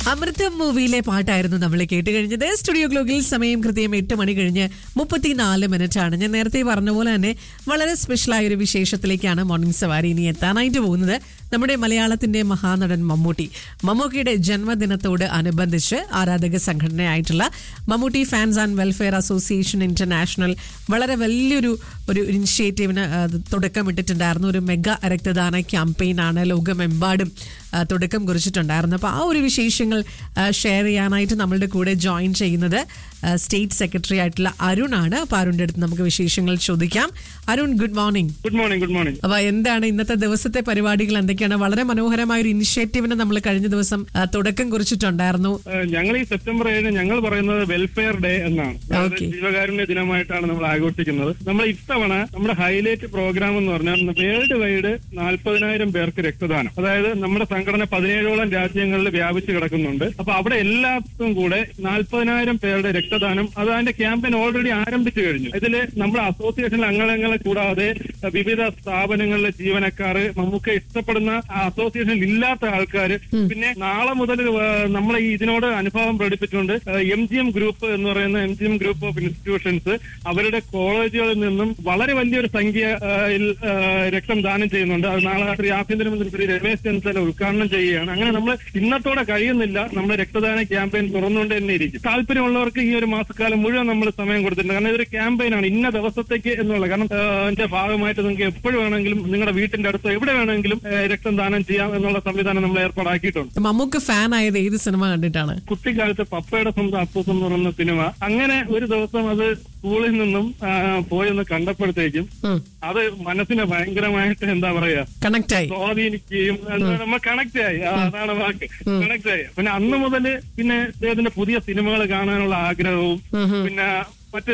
അമൃതം മൂവിയിലെ പാട്ടായിരുന്നു നമ്മൾ കേട്ട് കഴിഞ്ഞത് സ്റ്റുഡിയോ ഗ്ലോക്കിൽ സമയം കൃത്യം എട്ട് മണി കഴിഞ്ഞ് മുപ്പത്തിനാല് മിനിറ്റ് ആണ് ഞാൻ നേരത്തെ പറഞ്ഞ പോലെ തന്നെ വളരെ സ്പെഷ്യലായ ഒരു വിശേഷത്തിലേക്കാണ് മോർണിംഗ് സവാരി ഇനി എത്താനായിട്ട് പോകുന്നത് നമ്മുടെ മലയാളത്തിന്റെ മഹാനടൻ മമ്മൂട്ടി മമ്മൂട്ടിയുടെ ജന്മദിനത്തോട് അനുബന്ധിച്ച് ആരാധക സംഘടനയായിട്ടുള്ള Mammootty fans and welfare association international വളരെ വലിയൊരു ഒരു ഇനിഷ്യേറ്റീവിന് ആ, തുടക്കമിട്ടിട്ടുണ്ടായിരുന്നു ഒരു മെഗാ രക്തദാന ക്യാമ്പയിനാണ് ലോകമെമ്പാടും ആ, തുടക്കം കുറിച്ചിട്ടുണ്ടായിരുന്നു അപ്പോൾ ആ ഒരു വിശേഷങ്ങൾ ഷെയർ ചെയ്യാനായിട്ട് നമ്മളുടെ കൂടെ ജോയിൻ ചെയ്യുന്നത് ആ, സ്റ്റേറ്റ് സെക്രട്ടറി ആയിട്ടുള്ള അരുണാണ് അപ്പോൾ അരുണിൻ്റെ അടുത്ത് നമുക്ക് വിശേഷങ്ങൾ ചോദിക്കാം Arun good morning good morning good morning അപ്പോൾ എന്താണ് ഇന്നത്തെ ദിവസത്തെ പരിപാടികൾ എന്തൊക്കെയാണ് വളരെ മനോഹരമായ ഒരു ഇനിഷ്യേറ്റീവിന് നമ്മൾ കഴിഞ്ഞ ദിവസം ആ, തുടക്കം കുറിച്ചിട്ടുണ്ടായിരുന്നു ഞങ്ങൾ ഈ സെപ്റ്റംബർ ഏഴിന് ഞങ്ങൾ പറയുന്നത് വെൽഫെയർ ഡേ എന്നാണ് അതായത് Okay. ജീവകാരുണ്യ ദിനമായിട്ടാണ് നമ്മൾ ആഘോഷിക്കുന്നത് നമ്മൾ ഇത്തവണ നമ്മുടെ ഹൈലൈറ്റ് പ്രോഗ്രാം എന്ന് പറഞ്ഞാൽ വേൾഡ് വൈഡ് നാൽപ്പതിനായിരം പേർക്ക് രക്തദാനം അതായത് നമ്മുടെ സംഘടന പതിനേഴോളം രാജ്യങ്ങളിൽ വ്യാപിച്ചു കിടക്കുന്നുണ്ട് അപ്പൊ അവിടെ എല്ലാവർക്കും കൂടെ നാൽപ്പതിനായിരം പേരുടെ രക്തദാനം അത് അതിന്റെ ക്യാമ്പയിൻ ഓൾറെഡി ആരംഭിച്ചു കഴിഞ്ഞു ഇതില് നമ്മുടെ അസോസിയേഷനിലെ അംഗങ്ങളെ കൂടാതെ വിവിധ സ്ഥാപനങ്ങളിലെ ജീവനക്കാർ നമുക്ക് ഇഷ്ടപ്പെടുന്ന അസോസിയേഷനിൽ ഇല്ലാത്ത ആൾക്കാർ പിന്നെ നാളെ മുതൽ നമ്മളെ ഈ ഇതിനോട് അനുഭവം പ്രകടിപ്പിച്ചുകൊണ്ട് എം ജി എം ഗ്രൂപ്പ് എന്ന് പറയുന്ന M G M group of institutions അവരുടെ കോളേജുകളിൽ നിന്നും വളരെ വലിയൊരു സംഖ്യ ആ, യിൽ, ആ, രക്തം ദാനം ചെയ്യുന്നുണ്ട് അത് നാളെ ശ്രീ ആഭ്യന്തരമന്ത്രി ശ്രീ രമേശ് ചെന്നിത്തല ഉദ്ഘാടനം ചെയ്യുകയാണ് അങ്ങനെ നമ്മൾ ഇന്നത്തോടെ കഴിയുന്നില്ല നമ്മുടെ രക്തദാന ക്യാമ്പയിൻ തുറന്നുകൊണ്ട് തന്നെ ഇരിക്കും താല്പര്യമുള്ളവർക്ക് ഈ ഒരു മാസക്കാലം മുഴുവൻ നമ്മൾ സമയം കൊടുത്തിട്ടുണ്ട് കാരണം ഇതൊരു ക്യാമ്പയിനാണ് ഇന്ന ദിവസത്തേക്ക് എന്നുള്ള കാരണം ആ, അതിന്റെ ഭാഗമായിട്ട് നിങ്ങൾക്ക് എപ്പോഴും വേണമെങ്കിലും നിങ്ങളുടെ വീട്ടിന്റെ അടുത്ത് എവിടെ വേണമെങ്കിലും ആ, രക്തം ദാനം ചെയ്യാം എന്നുള്ള സംവിധാനം നമ്മൾ ഏർപ്പാടാക്കിയിട്ടുണ്ട് മമ്മൂക്ക് ഫാൻ ആയത് ഏത് സിനിമ കണ്ടിട്ടാണ് കുട്ടിക്കാലത്ത് പപ്പയുടെ സ്വന്തം അപ്പൂസ് എന്ന് പറയുന്ന സിനിമ അങ്ങനെ ഒരു ദിവസം അത് സ്കൂളിൽ നിന്നും ആ, പോയെന്ന് കണ്ടപ്പോഴത്തേക്കും അത് മനസ്സിനെ ഭയങ്കരമായിട്ട് എന്താ പറയാ കണക്ട് ആയി സ്വാധീനിക്കുകയും എന്താ നമ്മൾ കണക്ട് ആയി ആ, അതാണ് വാക്ക് കണക്ട് ആയി പിന്നെ അന്ന് മുതല് പിന്നെ അദ്ദേഹത്തിന്റെ പുതിയ സിനിമകൾ കാണാനുള്ള ആഗ്രഹവും പിന്നെ മറ്റ്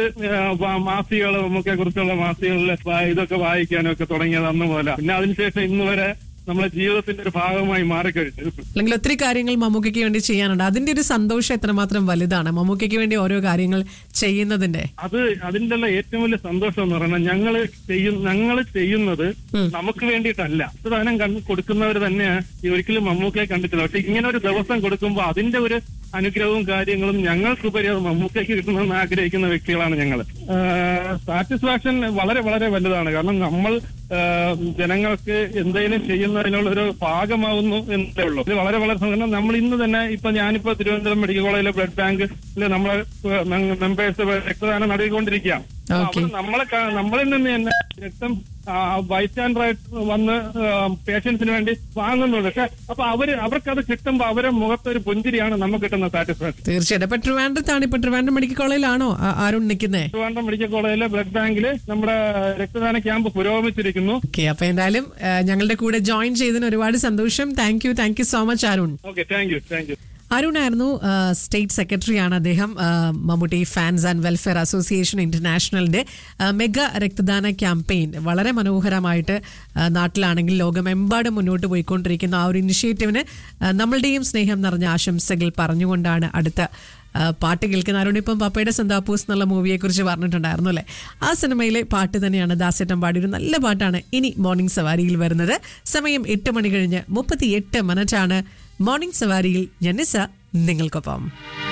മാസികകളും ഒക്കെ കുറിച്ചുള്ള മാസികകളിൽ വാ- ഇതൊക്കെ വായിക്കാനും ഒക്കെ തുടങ്ങിയത് അന്ന് മുതല പിന്നെ അതിനുശേഷം ഇന്ന് വരെ നമ്മളെ ജീവിതത്തിന്റെ ഒരു ഭാഗമായി മാറിക്കഴിഞ്ഞു അല്ലെങ്കിൽ ഒത്തിരി കാര്യങ്ങൾ മമ്മൂക്കയ്ക്ക് വേണ്ടി ചെയ്യാനുണ്ട് അതിന്റെ ഒരു സന്തോഷം എത്രമാത്രം വലുതാണ് മമ്മൂക്കയ്ക്ക് വേണ്ടി ഓരോ കാര്യങ്ങൾ ചെയ്യുന്നതിന്റെ അത് അതിന്റെ ഉള്ള ഏറ്റവും വലിയ സന്തോഷം എന്ന് പറയുന്നത് ഞങ്ങള് ചെയ്യും ഞങ്ങൾ ചെയ്യുന്നത് നമുക്ക് വേണ്ടിയിട്ടല്ല പ്രധാനം കണ്ട് കൊടുക്കുന്നവർ തന്നെ ഈ ഒരിക്കലും മമ്മൂക്കയെ കണ്ടിട്ടില്ല പക്ഷെ ഇങ്ങനെ ഒരു ദിവസം കൊടുക്കുമ്പോൾ അതിന്റെ ഒരു അനുഗ്രഹവും കാര്യങ്ങളും ഞങ്ങൾക്കുപരി അത് മമ്മൂക്കയ്ക്ക് കിട്ടണമെന്ന് ആഗ്രഹിക്കുന്ന വ്യക്തികളാണ് ഞങ്ങൾ സാറ്റിസ്ഫാക്ഷൻ വളരെ വളരെ വലുതാണ് കാരണം നമ്മൾ ആ, ജനങ്ങൾക്ക് എന്തെങ്കിലും ചെയ്യുന്നതിനുള്ള ഒരു ഭാഗമാവുന്നു എന്നേ ഉള്ളൂ ഇത് വളരെ വളരെ സന്തോഷം നമ്മൾ ഇന്ന് തന്നെ ഇപ്പൊ ഞാനിപ്പോ തിരുവനന്തപുരം മെഡിക്കൽ കോളേജിലെ ബ്ലഡ് ബാങ്ക് നമ്മളെ മെമ്പേഴ്സ് രക്തദാനം നടത്തിക്കൊണ്ടിരിക്കുകയാണ് അപ്പൊ Okay. അവിടെ നമ്മളെ ക- നമ്മളിൽ നിന്ന് തന്നെ രക്തം ബൈസ്റ്റാൻഡറായിട്ട് വന്ന് പേഷ്യൻസിന് വേണ്ടി വാങ്ങുന്നുണ്ട് പക്ഷെ അപ്പൊ അവര് അവർക്കത് കിട്ടുമ്പോ അവരെ മുഖത്തൊരു പുഞ്ചിരിയാണ് നമുക്ക് കിട്ടുന്ന സാറ്റിസ്ഫാക്ഷൻ തീർച്ചയായിട്ടും ഇപ്പൊ ട്രിവാൻഡ്രത്താണ് ഇപ്പൊ ട്രിവാൻഡ്രം മെഡിക്കൽ കോളേജിലാണോ ആ- ആരുൺ നിൽക്കുന്നേ ട്രിവാൻഡ്രം മെഡിക്കൽ കോളേജിലെ ബ്ലഡ് ബാങ്കിൽ നമ്മുടെ രക്തദാന ക്യാമ്പ് പുരോഗമിച്ചിരിക്കുന്നു ഓക്കെ അപ്പൊ എന്തായാലും ആ, ഞങ്ങളുടെ കൂടെ ജോയിൻ ചെയ്തതിന് ഒരുപാട് സന്തോഷം thank you thank you so much Arun okay thank you thank you Arun ആയിരുന്നു ആ, സ്റ്റേറ്റ് സെക്രട്ടറിയാണ് അദ്ദേഹം ആ, Mammootty fans and welfare association ഇന്റർനാഷണലിന്റെ ആ, മെഗാ രക്തദാന ക്യാമ്പയിൻ വളരെ മനോഹരമായിട്ട് ആ, നാട്ടിലാണെങ്കിൽ ലോകമെമ്പാടും മുന്നോട്ട് പോയിക്കൊണ്ടിരിക്കുന്ന ആ ഒരു ഇനിഷ്യേറ്റീവിന് ആ, നമ്മളുടെയും സ്നേഹം നിറഞ്ഞ ആശംസകൾ പറഞ്ഞുകൊണ്ടാണ് അടുത്ത ആ, പാട്ട് കേൾക്കുന്ന അരുൺ ഇപ്പം പപ്പയുടെ സന്താപ്പൂസ് എന്നുള്ള മൂവിയെ കുറിച്ച് പറഞ്ഞിട്ടുണ്ടായിരുന്നു അല്ലേ ആ സിനിമയിലെ പാട്ട് തന്നെയാണ് ദാസേട്ടൻ പാടിയ ഒരു നല്ല പാട്ടാണ് ഇനി മോർണിംഗ് സവാരിയിൽ വരുന്നത് സമയം എട്ട് മണി കഴിഞ്ഞ് മുപ്പത്തി എട്ട് മിനിറ്റാണ് മോർണിംഗ് സവാരിയിൽ ജനിസ നിങ്ങൾക്കൊപ്പം